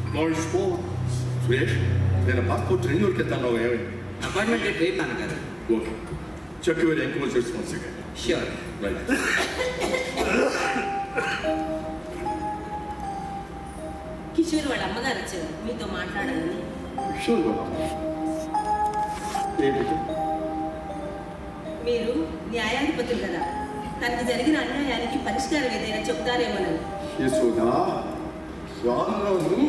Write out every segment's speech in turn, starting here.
మోయిస్కో సురేష్ నేను పాస్పోర్ట్ రెన్యూల్కి వెళ్తాను ఏమైంది అపార్ట్మెంట్ ట్రైన్ నాన్నగారు okay check your enquiry responsible sure right Kishore వాళ్ళ అమ్మగారు వచ్చారు మీతో మాట్లాడాలని షూర్ బాబా ఏంటి మీరు న్యాయాధిపతులు కదా తనకు జరిగిన అన్యాయానికి పరిష్కారం ఏదైనా చెప్తారేమోనని యశోదా స్వామిలోను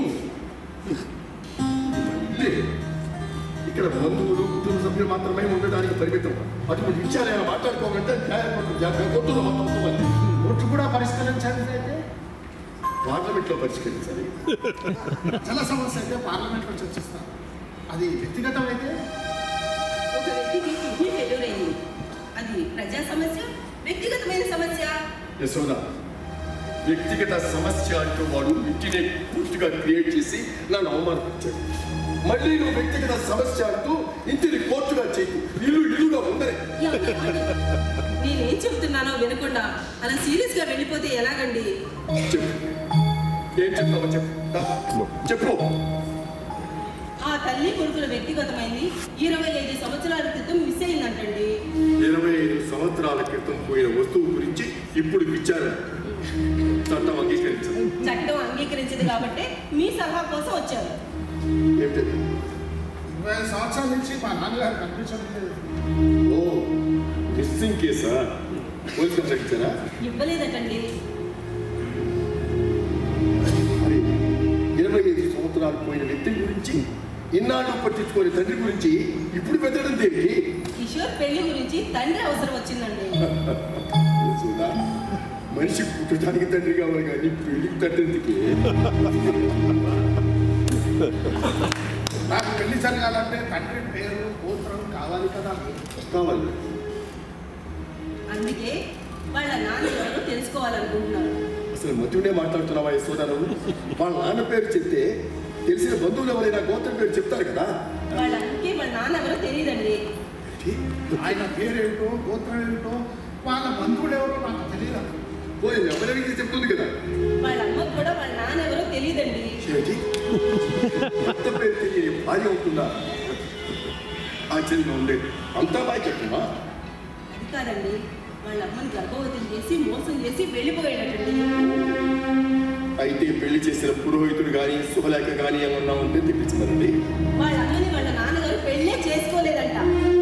ఇదే. ఇక్కడ బంధువులు కుటుంబ సభ్యులు మాత్రమే ఉండడానికి పరిమితం అటువంటి విషయాలు ఏమైనా మాట్లాడుకోవాలంటే న్యాయపట్ల జాగ్రత్త కొట్టులో మొత్తం ఓట్లు కూడా పరిష్కరించాలి అయితే పార్లమెంట్లో పరిష్కరించాలి ప్రజల సమస్య అయితే పార్లమెంట్లో చర్చిస్తారు అది వ్యక్తిగతం అయితే ఒక వ్యక్తికి కిడ్నీ ఫెయిల్యూర్ అయింది అది ప్రజా సమస్య వ్యక్తిగతమైన సమస్య యశోద వ్యక్తిగత సమస్య అంటూ వాడు ఇంటిని పూర్తిగా క్రియేట్ చేసి నన్ను అవమానించాడు మళ్ళీ నువ్వు వ్యక్తిగత సమస్య అంటూ ఇంటిని కోర్టుగా చేయి ఇల్లు ఇల్లుగా ఉండరే ఏమండి, ఏమండి? నేనేం చెప్తున్నానో వినకుండా అలా సీరియస్ గా వెళ్ళిపోతే ఎలాగండి చెప్పు ఏం చెప్తావో చెప్పు దా, చెప్పు ఆ తల్లి కొడుకుల వ్యక్తిగతమైంది ఇరవై ఐదు సంవత్సరాల క్రితం మిస్ అయిందంటండి ఇరవై ఐదు సంవత్సరాల క్రితం పోయిన వస్తువు గురించి ఇప్పుడు విచారణ చట్టం అంగీకరించదు చట్టం అంగీకరించింది కాబట్టి మీ సలహా కోసం వచ్చారు ఏమిటది ఇరవై ఐదు సంవత్సరాల నుంచి మా నాన్నగారు కనిపించడం లేదు ఓ మిస్సింగ్ కేసా పోలీస్ కంప్లైంట్ ఇచ్చారా ఇవ్వలేదటండి మరి ఇరవై ఐదు సంవత్సరాలు పోయిన వ్యక్తి గురించి ఇన్నాళ్ళు పట్టించుకునే తండ్రి గురించి ఇప్పుడు పెట్టడం దేనికి కిషోర్ పెళ్లి గురించి తండ్రి అవసరం వచ్చిందండి యశోదా, మనిషి పుట్టడానికి తండ్రి కావాలి కానీ పెళ్లికి తండ్రికి నాకు పెళ్లి జరగాలంటే తండ్రి పేరు గోత్రం కావాలి కదా కావాలి అందుకే వాళ్ళ నాన్న ఎవరో తెలుసుకోవాలనుకుంటున్నారు అసలు మధ్యుడే మాట్లాడుతున్నావా యశోదా నువ్వు వాళ్ళ నాన్న పేరు చెప్తే తెలిసిన బంధువులు ఎవరైనా గోత్రం పేరు చెప్తారు కదా వాళ్ళ అందుకే వాళ్ళ నాన్న ఎవరో తెలియదండి ఆయన పేరేంటో గోత్రం ఏంటో వాళ్ళ బంధువులు ఎవరో నాకు తెలియదు పోయి ఎవరైనా చెప్తుంది కదా వాళ్ళ అమ్మకు కూడా వాళ్ళ నాన్న ఎవరో తెలియదండి ఏంటి కొత్త పేరు తెలియని భార్య ఉంటుందా ఆశ్చర్యంగా ఉండేది అంతా బాగా చెప్పమా అది కాదండి వాళ్ళ అమ్మని గర్భవతిని చేసి మోసం చేసి వెళ్ళిపోయాడటండి అయితే పెళ్లి చేసిన పురోహితుడు కానీ శుభలేఖ కానీ ఏమన్నా ఉంటే తెప్పించమనండి వాళ్ళ అమ్మని వాళ్ళ నాన్నగారు పెళ్ళే చేసుకోలేదంట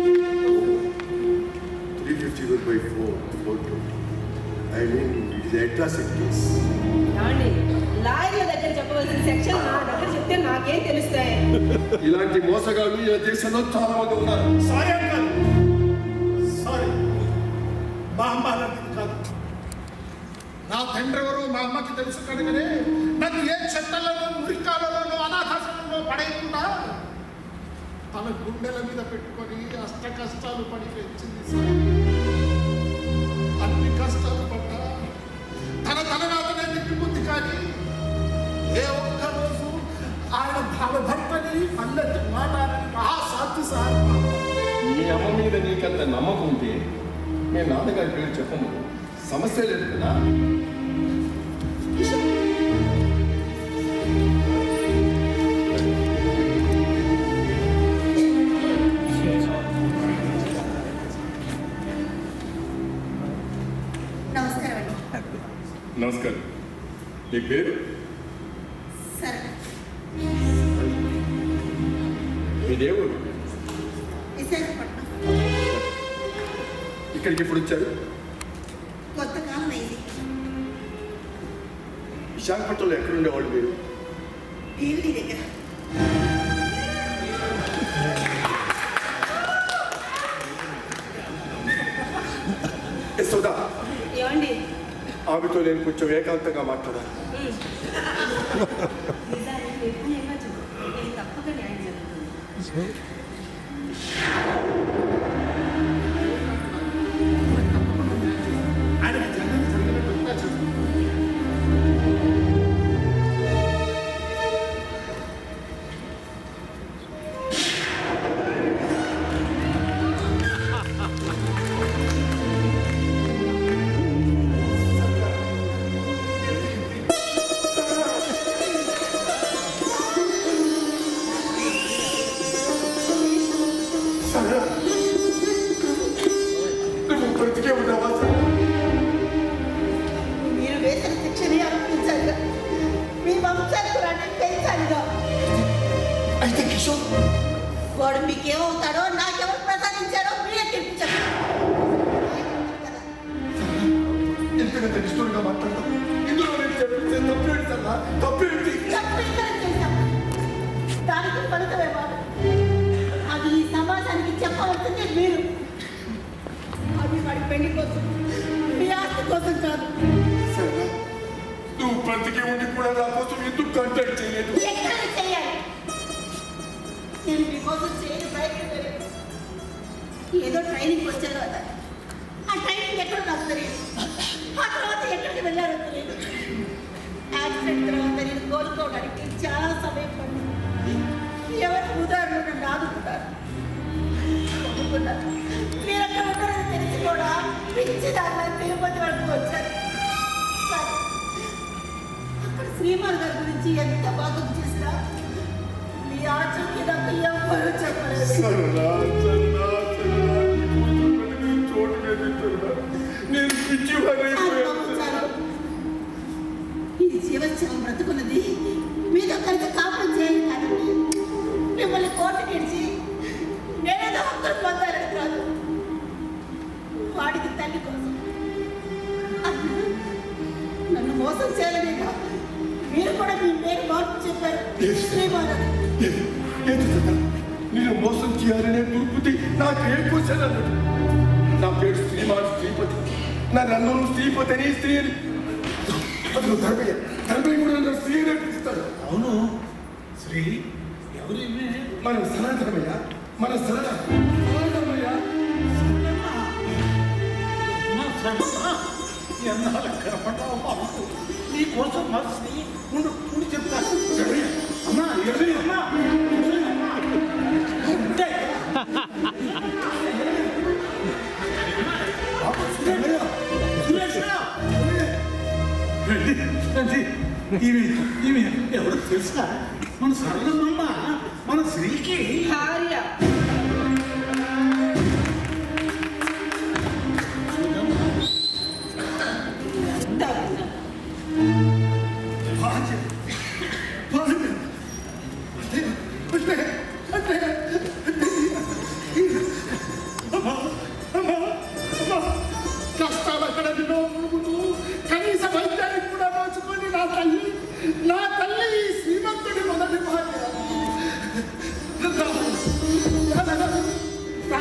three fifty one by four four two I mean it is atrocity case ఏమండి లాయర్ల దగ్గర చెప్పవలసిన సెక్షన్ నా దగ్గర చెప్తే నాకేం తెలుస్తాయి ఇలాంటి మోసగాళ్ళు ఈ దేశంలో చాలా మంది ఉన్నారు సారీ అంకాల్ సారీ మా అమ్మ అలాంటిది కాదు నా తండ్రి ఎవరు మా అమ్మకి తెలుసు కనుకనే నన్ను ఏ చెత్తలను మురికాలలోనూ అనాథాశ్రమంలో పడేయకుండా తన గుండెల మీద పెట్టుకొని అష్ట కష్టాలు పడి పెంచింది సార్. అన్ని కష్టాలు పడ్డా తన తలనాథనే తిట్టుకుంది కానీ ఏ ఒక్క రోజు ఆయన భావ భర్తని పల్లెత్తి మాట్లాడని మహాసాధ్య సార్ మీ అమ్మ మీద నీకంత నమ్మకం ఉంటే మీ నాన్నగారి పేరు చెప్పము సమస్య లేదు కదా నమస్కారం అండి నమస్కారం మీ పేరు సరే మీ దేవుడు విశాఖపట్నం ఇక్కడికి ఎప్పుడు వచ్చారు కొత్త కాలం అయింది విశాఖపట్నంలో ఎక్కడ ఉండేవాళ్ళు మీరు భీమిలి దగ్గర యశోదా ఏమండి ఆమెతో నేను కొంచెం ఏకాంతంగా మాట్లాడాలి నిజాలు నిర్భయంగా చెప్పు ఇది తప్పక న్యాయం జరుగుతుంది ఆయనకి జరిగింది జరిగినట్టుగా చెప్పు ఆ సరే నువ్వు బ్రతికే ఉన్నావా సరే మీరు వేసిన శిక్షని అనుభవించాలిగా మీ వంశానికి రాని పెంచాలిగా అయితే కిషోర్ వాడు మీకేమవుతాడో నాకెవరు ప్రసాదించాడో మీరే తెప్పించారు ఎందుకంత నిష్ఠుడుగా మాట్లాడతావు ఇందులో నేను చెప్పేది తప్పేంటి సన్నా తప్పేంటి దానికి ఫలితమే వాడు అది ఈ సమాజానికి చెప్పవలసింది మీరు అది వాడి పెళ్లి కోసం మీ ఆస్తి కోసం కాదు సరే నువ్వు బ్రతికే ఉండి కూడా నా కోసం ఎందుకు కాంటాక్ట్ చేయలేదు ఎక్కడ చేయాలి నేను మీకోసం చేయని ప్రయత్నం లేదు ఏదో ట్రైనింగ్ వచ్చారు కదా ఆ ట్రైనింగ్ ఎక్కడ నాకు తెలియదు ఆ తర్వాత ఎక్కడికి వెళ్ళారో తెలియదు యాక్సిడెంట్ తర్వాత నేను కోలుకోవడానికి చాలా సమయం పడింది ఎవరు ఉదాహరణ నన్ను ఆదుకుంటారు కోలుకున్నారు మీరు అక్కడ ఉన్నారని తెలిసి కూడా పిచ్చి దాకా తిరుపతి వరకు వచ్చారు కానీ అక్కడ శ్రీమాన్ గారి గురించి ఎంత బాగా చేసినా మీ ఆచూకీ నాకు ఎవ్వరూ చెప్పలేదు సరళా, సరళా, సరళా, నీ కూతురు బ్రతికి చోటు లేదు సరళా. నేను పిచ్చివాడైపోయాను సరళా. ఈ జీవోత్సవం బ్రతుకున్నది మీతో కలిసి కాపురం చేయాలి కానీ మిమ్మల్ని కోర్టు గడిచి నేనేదో హక్కులు పొందాలని కాదు వాడికి తల్లి కోసం అన్నా, నన్ను మోసం చేయాలని కాదు మీరు కూడా మీ పేరు మార్పు చెప్పారు Yes. శ్రీమారాయణ ఏది ఏది సరళా? నేను మోసం చేయాలనే దుర్బుద్ధి నాకు ఏ క్వశ్చన్ అన్నది నా పేరు శ్రీమాన్ శ్రీపతి నా నన్ను శ్రీపతి అని స్త్రీ అని అతను ధర్మయ్య ధర్మయ్య కూడా నన్ను స్త్రీ అనే పిలుస్తాడు అవును శ్రీ ఎవరి మన సనాతనమయ్య మన సరళ సనాతనమయ్య ఎన్నాళ్ళ కనపడ్డావు బాబు నీ కోసం మా శ్రీ ఉండు ఉండి చెప్తాను అమ్మా ఎవరి అమ్మా ఎవరి అమ్మా? ఉంటే. బాబు, సురేష్, సురేష్, రండి, రండి. ఈమె ఈమె ఎవరు తెలుసా మన సరళమ్మ మన శ్రీకి భార్య తగున. భార్య భార్య అంటే అంటే అంటే అమ్మా అమ్మా అమ్మా కష్టాలు అక్కడ నిన్నో మునుగుతూ కనీస వైద్యానికి కూడా నోచుకొని నా తల్లి నా తల్లి ఈ శ్రీమంతుడి మొదటి భార్య రా, రా, రా, రా.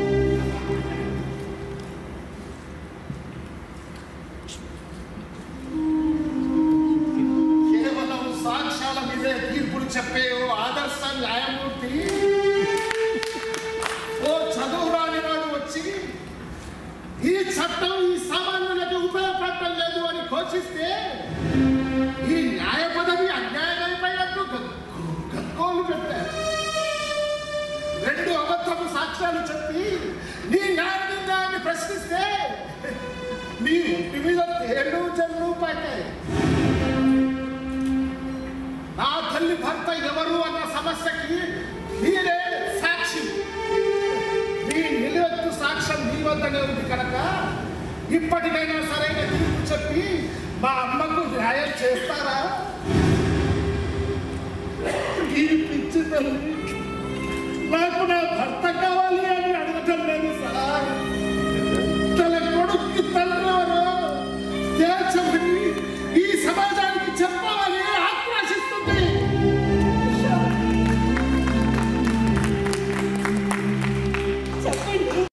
కేవలం సాక్ష్యాల మీదే తీర్పులు చెప్పే ఓ ఆదర్శ న్యాయమూర్తి ఓ చదువు రాని వాడు వచ్చి ఈ చట్టం ఈ సామాన్యులకు ఉపయోగపడటం లేదు అని ఘోషిస్తే ఈ న్యాయ పదవి అన్యాయమైపోయినట్టు గ- గగ్గోలు పెట్టారు రెండు అబద్ధపు సాక్ష్యాలు చెప్పి నీ న్యాయ నిర్ణయాన్ని ప్రశ్నిస్తే నీ ఒంటి మీద తేళ్ళు జల్లు పడ్డాయి నా తల్లి భర్త ఎవరు అన్న సమస్యకి మీరే సాక్షి మీ నిలువెత్తు సాక్ష్యం మీ వద్దనే ఉంది కనుక ఇప్పటికైనా సరైన తీర్పు చెప్పి మా అమ్మకు న్యాయం చేస్తారా ఈ పిచ్చి తల్లి నాకు నా భర్త కావాలి